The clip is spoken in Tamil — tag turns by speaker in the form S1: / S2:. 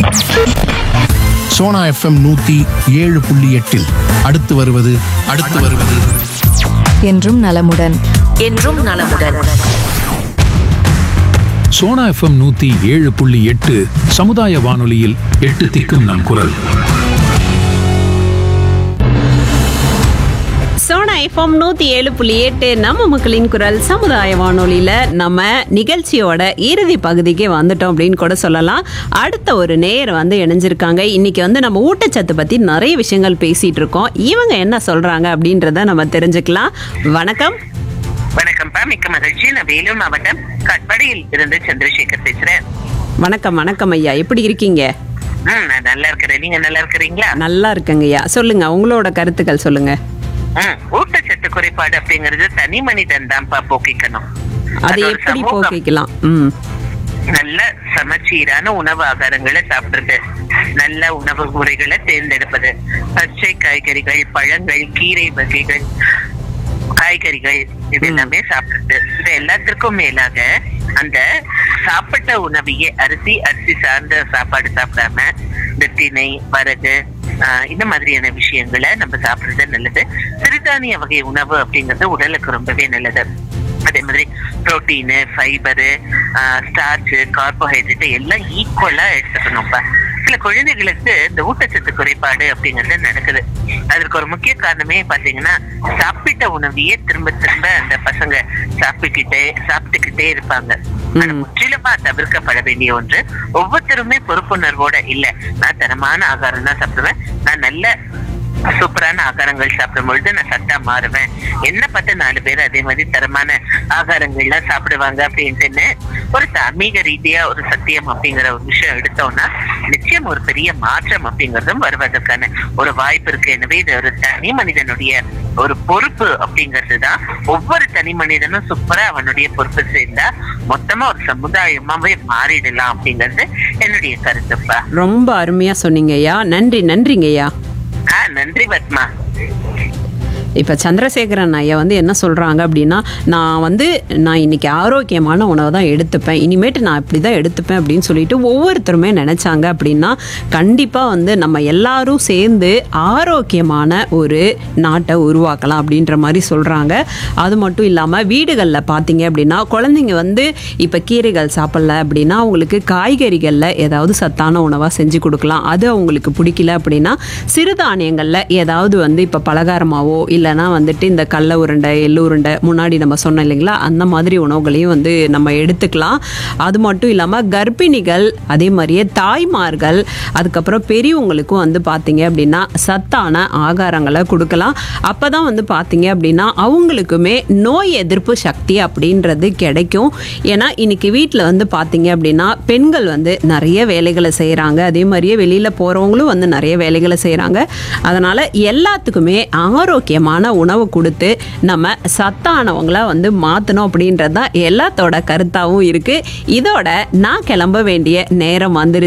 S1: சோனா எஃப்எம் நூத்தி ஏழு புள்ளி எட்டில் அடுத்து வருவது அடுத்து வருவது
S2: என்றும் நலமுடன்
S3: என்றும் நலமுடன்
S4: சோனா எஃப்எம் நூத்தி ஏழு புள்ளி எட்டு சமுதாய வானொலியில் எட்டு திக்கும் நம் குரல்
S5: சோனா எஃப்எம் நூத்தி ஏழு புள்ளி எட்டு நம்ம மக்களின் குரல் சமுதாய வானொலியில நம்ம நிகழ்ச்சியோட இறுதி பகுதிக்கு வந்துட்டோம் அப்படின்னு கூட சொல்லலாம் அடுத்த ஒரு நேர் வந்து இணைஞ்சிருக்காங்க இன்னைக்கு வந்து நம்ம ஊட்டச்சத்து பத்தி நிறைய விஷயங்கள் பேசிட்டு இருக்கோம் இவங்க என்ன சொல்றாங்க அப்படின்றத நம்ம தெரிஞ்சுக்கலாம் வணக்கம்
S6: வணக்கம்ப்பா மிக்க மகிழ்ச்சி நான் வேலூர் மாவட்டம் கட்படியில் இருந்து சந்திரசேகர் பேசுறேன்
S5: வணக்கம் வணக்கம் ஐயா எப்படி இருக்கீங்க
S6: ம் நான் நல்லா இருக்கிறேன் நீங்க நல்லா இருக்கிறீங்களா
S5: நல்லா இருக்கங்க ஐயா சொல்லுங்க உங்களோட கருத்துக்கள் சொல்லுங்க
S6: ம் ஊட்டச்சத்து குறைபாடு அப்படிங்கறது தனி மனிதன் தான்ப்பா போக்கிக்கணும்
S5: அது
S6: ஒரு
S5: எப்படி
S6: சமூகம்
S5: போக்கிக்கலாம் ம்
S6: நல்ல சமச்சீரான உணவு ஆகாரங்களை சாப்பிடுறது நல்ல உணவு முறைகளை தேர்ந்தெடுப்பது பச்சை காய்கறிகள் பழங்கள் கீரை வகைகள் காய்கறிகள் இது எல்லாமே சாப்பிடுறது இது எல்லாத்திற்கும் மேலாக அந்த சாப்பிட்ட உணவையே அரிசி அரிசி சார்ந்த சாப்பாடு சாப்பிடாம இந்த திணை வரகு ஆஹ் இந்த மாதிரியான விஷயங்களை நம்ம சாப்பிடுறது நல்லது சிறுதானிய வகை உணவு அப்படிங்கிறது உடலுக்கு ரொம்பவே நல்லது அதே மாதிரி புரோட்டீனு ஃபைபரு ஸ்டார்ச் கார்போஹைட்ரேட் எல்லாம் ஈக்குவலா எடுத்துக்கணும்ப்பா சில குழந்தைகளுக்கு இந்த ஊட்டச்சத்து குறைபாடு அப்படிங்கிறது நடக்குது அதற்கு ஒரு முக்கிய காரணமே பாத்தீங்கன்னா சாப்பிட்ட உணவையே திரும்ப திரும்ப அந்த பசங்க சாப்பிட்டுக்கிட்டே சாப்பிட்டுக்கிட்டே இருப்பாங்க அது முற்றிலுமா தவிர்க்கப்பட வேண்டிய ஒன்று ஒவ்வொருத்தருமே பொறுப்புணர்வோட இல்ல நான் தரமான ஆகாரம் தான் சாப்பிடுவேன் நான் நல்ல சூப்பரான ஆகாரங்கள் சாப்பிடும் பொழுது நான் சத்தா மாறுவேன் என்ன பார்த்து நாலு பேர் அதே மாதிரி தரமான ஆகாரங்கள்லாம் சாப்பிடுவாங்க அப்படின்ட்டுன்னு ஒரு தார்மீக ரீதியா ஒரு சத்தியம் அப்படிங்கிற ஒரு விஷயம் எடுத்தோம்னா நிச்சயம் ஒரு பெரிய மாற்றம் அப்படிங்கறதும் வருவதற்கான ஒரு வாய்ப்பு இருக்கு எனவே இது ஒரு தனி மனிதனுடைய ஒரு பொறுப்பு அப்படிங்கிறது தான் ஒவ்வொரு தனி மனிதனும் சூப்பரா அவனுடைய பொறுப்பு சேர்ந்தா மொத்தமா ஒரு சமுதாயமாவே மாறிடலாம் அப்படிங்கிறது என்னுடைய கருத்துப்பா
S5: ரொம்ப அருமையா சொன்னீங்க ஐயா நன்றி நன்றிங்க ஐயா
S6: ஆஹ் நன்றி பத்மா
S5: இப்போ சந்திரசேகரன் ஐயா வந்து என்ன சொல்கிறாங்க அப்படின்னா நான் வந்து நான் இன்னைக்கு ஆரோக்கியமான உணவை தான் எடுத்துப்பேன் இனிமேட்டு நான் இப்படி தான் எடுத்துப்பேன் அப்படின்னு சொல்லிட்டு ஒவ்வொருத்தருமே நினச்சாங்க அப்படின்னா கண்டிப்பாக வந்து நம்ம எல்லாரும் சேர்ந்து ஆரோக்கியமான ஒரு நாட்டை உருவாக்கலாம் அப்படின்ற மாதிரி சொல்கிறாங்க அது மட்டும் இல்லாமல் வீடுகளில் பார்த்தீங்க அப்படின்னா குழந்தைங்க வந்து இப்போ கீரைகள் சாப்பிடல அப்படின்னா அவங்களுக்கு காய்கறிகளில் ஏதாவது சத்தான உணவாக செஞ்சு கொடுக்கலாம் அது அவங்களுக்கு பிடிக்கல அப்படின்னா சிறுதானியங்களில் ஏதாவது வந்து இப்போ பலகாரமாவோ இல்லைன்னா வந்துட்டு இந்த கடல உருண்டை எள்ளு உருண்டை முன்னாடி நம்ம சொன்னோம் இல்லைங்களா அந்த மாதிரி உணவுகளையும் வந்து நம்ம எடுத்துக்கலாம் அது மட்டும் இல்லாமல் கர்ப்பிணிகள் அதே மாதிரியே தாய்மார்கள் அதுக்கப்புறம் பெரியவங்களுக்கும் வந்து பார்த்தீங்க அப்படின்னா சத்தான ஆகாரங்களை கொடுக்கலாம் அப்போ தான் வந்து பார்த்தீங்க அப்படின்னா அவங்களுக்குமே நோய் எதிர்ப்பு சக்தி அப்படின்றது கிடைக்கும் ஏன்னா இன்னைக்கு வீட்டில் வந்து பார்த்தீங்க அப்படின்னா பெண்கள் வந்து நிறைய வேலைகளை செய்கிறாங்க அதே மாதிரியே வெளியில் போகிறவங்களும் வந்து நிறைய வேலைகளை செய்கிறாங்க அதனால் எல்லாத்துக்குமே ஆரோக்கியமான உணவு கொடுத்து நம்ம சத்தானவங்களா வந்து மாற்றணும் அப்படின்றது தான் எல்லாத்தோட கருத்தாகவும் இருக்குது இதோட நான் கிளம்ப வேண்டிய நேரம் வந்துருச்சு